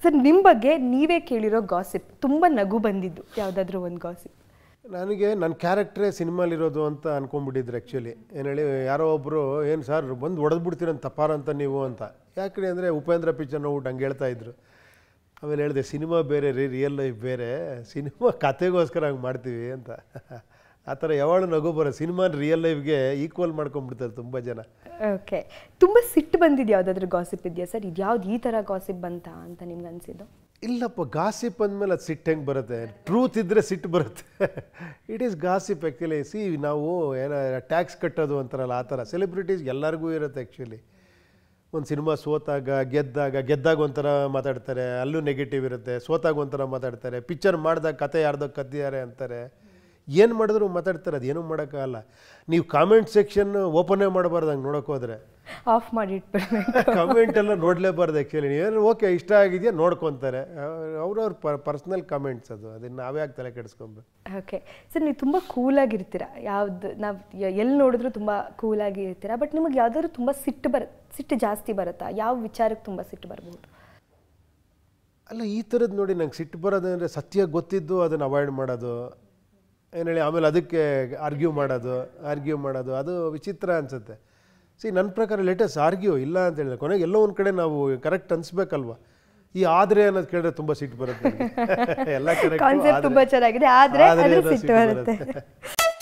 Sir ನಿಮ್ಮ ಬಗ್ಗೆ ನೀವೇ ಕೇಳಿರೋ ಗಾಸಿಪ್ ತುಂಬ ನಗು ಬಂದಿದ್ದು ಯಾವುದಾದ್ರೂ ಒಂದು ಗಾಸಿಪ್ ನನಗೆ ನನ್ನ ಕ್ಯಾರೆಕ್ಟ್ರೇ ಸಿನಿಮಾಲಿರೋದು ಅಂತ ಅನ್ಕೊಂಡ್ಬಿಟ್ಟಿದ್ರು ಆ್ಯಕ್ಚುಲಿ ಏನು ಹೇಳಿ ಯಾರೋ ಒಬ್ಬರು ಏನು ಸರ್ ಬಂದು ಹೊಡೆದ್ಬಿಡ್ತೀರಂತ ತಪ್ಪಾರ ಅಂತ ನೀವು ಅಂತ ಯಾಕಂದ್ರೆ ಅಂದರೆ ಉಪೇಂದ್ರ ಪಿಕ್ಚರ್ ನೋಡ್ಬಿಟ್ಟು ಹಂಗೆ ಹೇಳ್ತಾ ಇದ್ರು ಆಮೇಲೆ ಹೇಳಿದೆ ಸಿನಿಮಾ ಬೇರೆ ರೀ ರಿಯಲ್ ಲೈಫ್ ಬೇರೆ ಸಿನಿಮಾ ಕತೆಗೋಸ್ಕರ ಹಂಗೆ ಮಾಡ್ತೀವಿ ಅಂತ ಆ ಥರ ಯಾವಾಗಲೂ ನಗು ಬರೋ ಸಿನಿಮಾ ರಿಯಲ್ ಲೈಫ್ಗೆ ಈಕ್ವಲ್ ಮಾಡ್ಕೊಂಡ್ಬಿಡ್ತಾರೆ ತುಂಬ ಜನ ಓಕೆ ತುಂಬ ಸಿಟ್ಟು ಬಂದಿದ್ದು ಯಾವುದಾದ್ರೂ ಗಾಸಿಪ್ ಇದೆಯಾ ಸರ್ ಇದು ಯಾವ್ದು ಈ ಥರ ಗಾಸಿಪ್ ಬಂತಾ ಅಂತ ನಿಮ್ಗೆ ಅನಿಸಿದ್ದು ಇಲ್ಲಪ್ಪ ಗಾಸಿಪ್ ಅಂದಮೇಲೆ ಅದು ಸಿಟ್ಟು ಹೆಂಗೆ ಬರುತ್ತೆ ಟ್ರೂತ್ ಇದ್ದರೆ ಸಿಟ್ಟು ಬರುತ್ತೆ it is gossip actually see ನಾವು ಏನೋ ಟ್ಯಾಕ್ಸ್ ಕಟ್ಟೋದು ಅಂತಾರಲ್ಲ ಆ ಥರ ಸೆಲೆಬ್ರಿಟೀಸ್ ಎಲ್ಲರಿಗೂ ಇರುತ್ತೆ ಆ್ಯಕ್ಚುಲಿ ಒಂದು ಸಿನಿಮಾ ಸೋತಾಗ ಗೆದ್ದಾಗ ಗೆದ್ದಾಗ ಒಂಥರ ಮಾತಾಡ್ತಾರೆ ಅಲ್ಲೂ ನೆಗೆಟಿವ್ ಇರುತ್ತೆ ಸೋತಾಗ ಒಂಥರ ಮಾತಾಡ್ತಾರೆ ಪಿಕ್ಚರ್ ಮಾಡಿದಾಗ ಕತೆ ಯಾರ್ದೋ ಕದ್ದಿದ್ದಾರೆ ಅಂತಾರೆ ಏನು ಮಾಡಿದ್ರು ಮಾತಾಡ್ತಾರೆ ಅದೇನೂ ಮಾಡೋಕ್ಕಾಗಲ್ಲ ನೀವು ಕಾಮೆಂಟ್ ಸೆಕ್ಷನ್ ಓಪನೇ ಮಾಡಬಾರ್ದು ಹಂಗೆ ನೋಡೋಕೆ ಹೋದರೆ ಆಫ್ ಮಾಡಿ ಇಟ್ಬಿಡ್ಬೇಕು ಕಮೆಂಟ್ ಎಲ್ಲ ನೋಡಲೇಬಾರ್ದು ಆ್ಯಕ್ಚುಲಿ ನೀವೇನು ಓಕೆ ಇಷ್ಟ ಆಗಿದೆಯಾ ನೋಡ್ಕೊತಾರೆ ಅವ್ರವ್ರ ಪರ್ಸ್ನಲ್ ಕಮೆಂಟ್ಸ್ ಅದು ಅದನ್ನು ನಾವೇ ಯಾಕೆ ತಲೆ ಕೆಡಿಸ್ಕೊಬೇಕು ಓಕೆ ಸರ್ ನೀವು ತುಂಬ ಕೂಲಾಗಿರ್ತೀರ ಯಾವ್ದು ನಾವು ಎಲ್ಲಿ ನೋಡಿದ್ರು ತುಂಬ ಕೂಲಾಗಿ ಇರ್ತೀರಾ ಬಟ್ ನಿಮಗೆ ಯಾವ್ದಾದ್ರು ತುಂಬ ಸಿಟ್ಟು ಬರ ಸಿಟ್ಟು ಜಾಸ್ತಿ ಬರುತ್ತಾ ಯಾವ ವಿಚಾರಕ್ಕೆ ತುಂಬ ಸಿಟ್ಟು ಬರ್ಬೋದು ಅಲ್ಲ ಈ ಥರದ್ದು ನೋಡಿ ನಂಗೆ ಸಿಟ್ಟು ಬರೋದಂದರೆ ಸತ್ಯ ಗೊತ್ತಿದ್ದು ಅದನ್ನು ಅವಾಯ್ಡ್ ಮಾಡೋದು ಏನು ಹೇಳಿ ಆಮೇಲೆ ಅದಕ್ಕೆ ಆರ್ಗ್ಯೂ ಮಾಡೋದು ಆರ್ಗ್ಯೂ ಮಾಡೋದು ಅದು ವಿಚಿತ್ರ ಅನಿಸುತ್ತೆ ಸಿ ನನ್ನ ಪ್ರಕಾರ ಲೇಟೆಸ್ಟ್ ಆರ್ಗ್ಯೂ ಇಲ್ಲ ಅಂತ ಹೇಳಿದ್ರೆ ಕೊನೆಗೆ ಎಲ್ಲೋ ಒಂದು ಕಡೆ ನಾವು ಕರೆಕ್ಟ್ ಅನ್ಸ್ಬೇಕಲ್ವ ಈ ಆದರೆ ಅನ್ನೋದು ಕೇಳಿದ್ರೆ ತುಂಬ ಸಿಟ್ಟು ಬರುತ್ತೆ ನನಗೆ. ಎಲ್ಲ ಕರೆಕ್ಟ್ ಕಾನ್ಸೆಪ್ಟ್ ತುಂಬ ಚೆನ್ನಾಗಿದೆ ಆದರೆ ಅದ್ರ ಸಿಟ್ಟು ಬರುತ್ತೆ